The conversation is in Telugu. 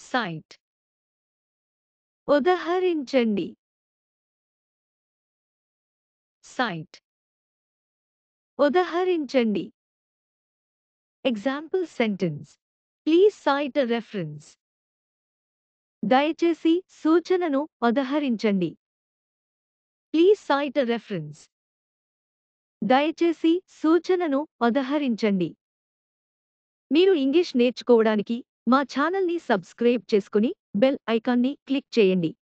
సైట్ ఉదహరించండి సైట్ ఉదహరించండి example sentence please cite a reference దయచేసి సూచనను ఉదహరించండి ప్లీజ్ సైట్ a రెఫరెన్స్ దయచేసి సూచనను ఉదహరించండి మీరు ఇంగ్లీష్ నేర్చుకోవడానికి మా ఛానల్ని సబ్స్క్రైబ్ చేసుకుని బెల్ ఐకాన్ని క్లిక్ చేయండి